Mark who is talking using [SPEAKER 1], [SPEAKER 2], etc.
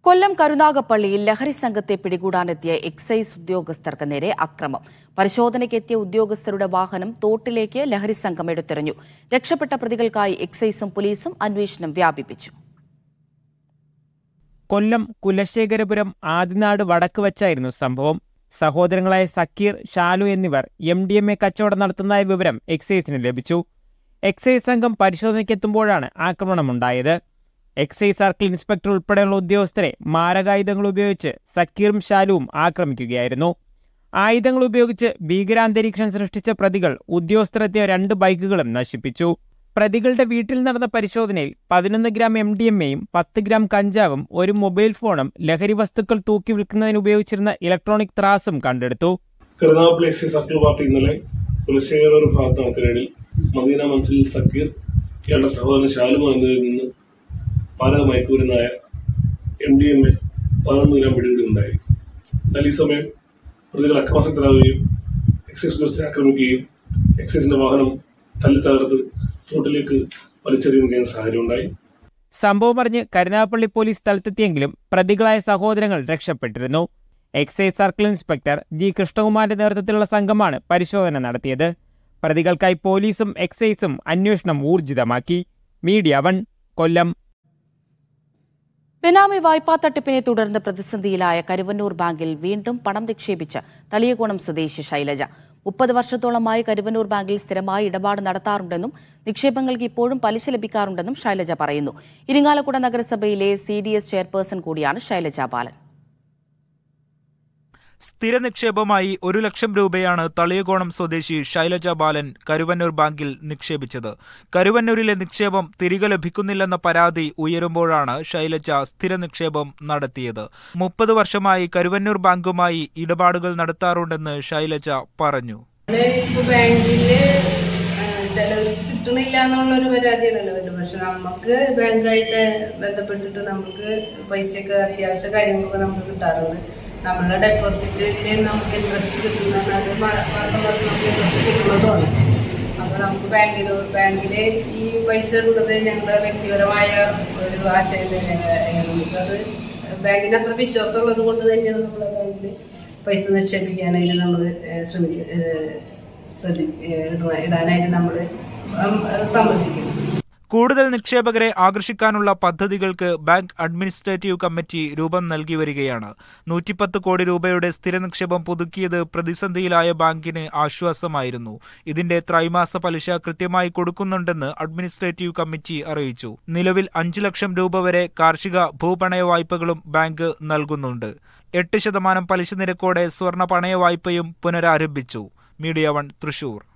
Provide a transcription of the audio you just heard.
[SPEAKER 1] കൊല്ലം കരുനാഗപ്പള്ളിയിൽ ലഹരി സംഘത്തെ പിടികൂടാനെത്തിയ എക്സൈസ് ഉദ്യോഗസ്ഥർക്ക് നേരെ അക്രമം പരിശോധനയ്ക്കെത്തിയ ഉദ്യോഗസ്ഥരുടെ വാഹനം തോട്ടിലേക്ക് ലഹരി സംഘം എടുത്തെറിഞ്ഞു രക്ഷപ്പെട്ട പ്രതികൾക്കായി എക്സൈസും പോലീസും അന്വേഷണം വ്യാപിപ്പിച്ചു
[SPEAKER 2] കൊല്ലം കുലശേഖരപുരം ആദിനാട് വടക്ക് വച്ചായിരുന്നു സംഭവം സഹോദരങ്ങളായ സക്കീർ ഷാലു എന്നിവർ എം ഡി എം എ കച്ചവടം നടത്തുന്നതായ വിവരം എക്സൈസിന് ലഭിച്ചു എക്സൈസ് സംഘം പരിശോധനയ്ക്കെത്തുമ്പോഴാണ് ആക്രമണമുണ്ടായത് എക്സൈസ് സർക്കിൾ ഇൻസ്പെക്ടർ ഉൾപ്പെടെയുള്ള ഉദ്യോഗസ്ഥരെ മാരകായുധങ്ങൾ ഉപയോഗിച്ച് സക്കീറും ഷാലുവും ആക്രമിക്കുകയായിരുന്നു ആയുധങ്ങൾ ഉപയോഗിച്ച് ഭീകരാന്തരീക്ഷം സൃഷ്ടിച്ച പ്രതികൾ ഉദ്യോഗസ്ഥരെത്തിയ രണ്ട് ബൈക്കുകളും നശിപ്പിച്ചു പ്രതികളുടെ വീട്ടിൽ നടന്ന പരിശോധനയിൽ പതിനൊന്ന് ഗ്രാം എം ഡി എം എയും പത്ത് ഗ്രാം കഞ്ചാവും ഒരു മൊബൈൽ ഫോണും ലഹരി വസ്തുക്കൾ തൂക്കി വിൽക്കുന്നതിന് ഉപയോഗിച്ചിരുന്ന ഇലക്ട്രോണിക് ത്രാസും കണ്ടെടുത്തു
[SPEAKER 3] കരുനാഗപ്പള്ളി എക്സൈസ് സർക്കിൾ പാർട്ടി ഇന്നലെ കുലശേഖര ഒരു ഭാഗത്ത് നടത്തിയതിൽ മദീന മൻസിൽ സക്കീർ ഇയാളുടെ സഹോദരൻ ഷാലുമ എന്നിവരിൽ നിന്ന് മാരക മയക്കുമരുന്നായ എം ഡി എം എ പതിനൊന്ന് ഗ്രാം പിടികൂടുന്നുണ്ടായി എന്നാൽ ഈ സമയം പ്രതികൾ അക്രമാസക്തരാകുകയും എക്സൈസ് ഉദ്യോഗസ്ഥരെ ആക്രമിക്കുകയും എക്സൈസിന്റെ വാഹനം തല്ലിത്തകർത്ത് റോഡിലേക്ക് വലിച്ചെറിയുകയും ചെയ്യുന്ന സാഹചര്യം ഉണ്ടായി
[SPEAKER 2] സംഭവം അറിഞ്ഞ് കരുനാഗപ്പള്ളി പോലീസ് സ്ഥലത്തെത്തിയെങ്കിലും പ്രതികളായ സഹോദരങ്ങൾ രക്ഷപ്പെട്ടിരുന്നു എക്സൈസ് സർക്കിൾ ഇൻസ്പെക്ടർ ജി കൃഷ്ണകുമാറിന്റെ നേതൃത്വത്തിലുള്ള സംഘമാണ് പരിശോധന നടത്തിയത് പ്രതികൾക്കായി പോലീസും എക്സൈസും അന്വേഷണം ഊർജിതമാക്കി മീഡിയ വൺ കൊല്ലം
[SPEAKER 1] ബെനാമി വായ്പാ തട്ടിപ്പിനെ തുടർന്ന് പ്രതിസന്ധിയിലായ കരുവന്നൂർ ബാങ്കിൽ വീണ്ടും പണം നിക്ഷേപിച്ച് തളിയകോണം സ്വദേശി ശൈലജ മുപ്പത് വർഷത്തോളമായി കരുവന്നൂർ ബാങ്കിൽ സ്ഥിരമായി ഇടപാട് നടത്താറുണ്ടെന്നും നിക്ഷേപങ്ങൾക്ക് ഇപ്പോഴും പലിശ ലഭിക്കാറുണ്ടെന്നും ശൈലജ പറയുന്നു ഇരിങ്ങാലക്കുട നഗരസഭയിലെ സി ഡി എസ് ചെയർപേഴ്സൺ കൂടിയാണ് ശൈലജ ബാലൻ
[SPEAKER 4] സ്ഥിര നിക്ഷേപമായി ഒരു ലക്ഷം രൂപയാണ് തളിയകോണം സ്വദേശി ശൈലജ ബാലൻ കരുവന്നൂർ ബാങ്കിൽ നിക്ഷേപിച്ചത് കരുവന്നൂരിലെ നിക്ഷേപം തിരികെ ലഭിക്കുന്നില്ലെന്ന പരാതി ഉയരുമ്പോഴാണ് ശൈലജ സ്ഥിര നിക്ഷേപം നടത്തിയത് മുപ്പത് വർഷമായി കരുവന്നൂർ ബാങ്കുമായി ഇടപാടുകൾ നടത്താറുണ്ടെന്ന് ശൈലജ പറഞ്ഞു
[SPEAKER 5] ഇപ്പൊ ബാങ്കില് ചിലർ കിട്ടണില്ല എന്നുള്ളൊരു പരാതിയാണല്ലോ വരുന്നത് പക്ഷെ നമുക്ക് ബാങ്കായിട്ട് ബന്ധപ്പെട്ടിട്ട് നമുക്ക് പൈസയൊക്കെ അത്യാവശ്യ കാര്യങ്ങളൊക്കെ നമുക്ക് കിട്ടാറുണ്ട് നമ്മളുടെ ഡെപ്പോസിറ്റിൽ നമുക്ക് ഇൻട്രസ്റ്റ് കിട്ടുന്നത് അത് മാ- മാസം മാസം നമുക്ക് ഇൻട്രസ്റ്റ് കിട്ടുന്നതുമാണ് അപ്പൊ നമുക്ക് ബാങ്കിലോ ബാങ്കില് ഈ പൈസ ഇടുന്നത് ഞങ്ങളുടെ വ്യക്തിപരമായ ഒരു ആശയം തന്നെയാണ് നമുക്കത് ബാങ്കിന് അത്ര വിശ്വാസമുള്ളത് കൊണ്ട് തന്നെയാണ് നമ്മളെ ബാങ്കിൽ പൈസ നിക്ഷേപിക്കാനായിട്ട് നമ്മൾ ശ്രമിക്കുക ശ്രദ്ധി ഇട- ഇടാനായിട്ട് നമ്മൾ സമ്മതിക്കുന്നു
[SPEAKER 4] കൂടുതൽ നിക്ഷേപകരെ ആകർഷിക്കാനുള്ള പദ്ധതികൾക്ക് ബാങ്ക് അഡ്മിനിസ്ട്രേറ്റീവ് കമ്മിറ്റി രൂപം നൽകി വരികയാണ് നൂറ്റിപ്പത്ത് കോടി രൂപയുടെ സ്ഥിര നിക്ഷേപം പുതുക്കിയത് പ്രതിസന്ധിയിലായ ബാങ്കിന് ആശ്വാസമായിരുന്നു ഇതിന്റെ ത്രൈമാസ പലിശ കൃത്യമായി കൊടുക്കുന്നുണ്ടെന്ന് അഡ്മിനിസ്ട്രേറ്റീവ് കമ്മിറ്റി അറിയിച്ചു നിലവിൽ അഞ്ച് ലക്ഷം രൂപ വരെ കാർഷിക ഭൂപണയ വായ്പകളും ബാങ്ക് നൽകുന്നുണ്ട് എട്ട് ശതമാനം പലിശ നിരക്കോടെ സ്വർണ്ണ പണയ വായ്പയും പുനരാരംഭിച്ചു മീഡിയ വൺ തൃശൂർ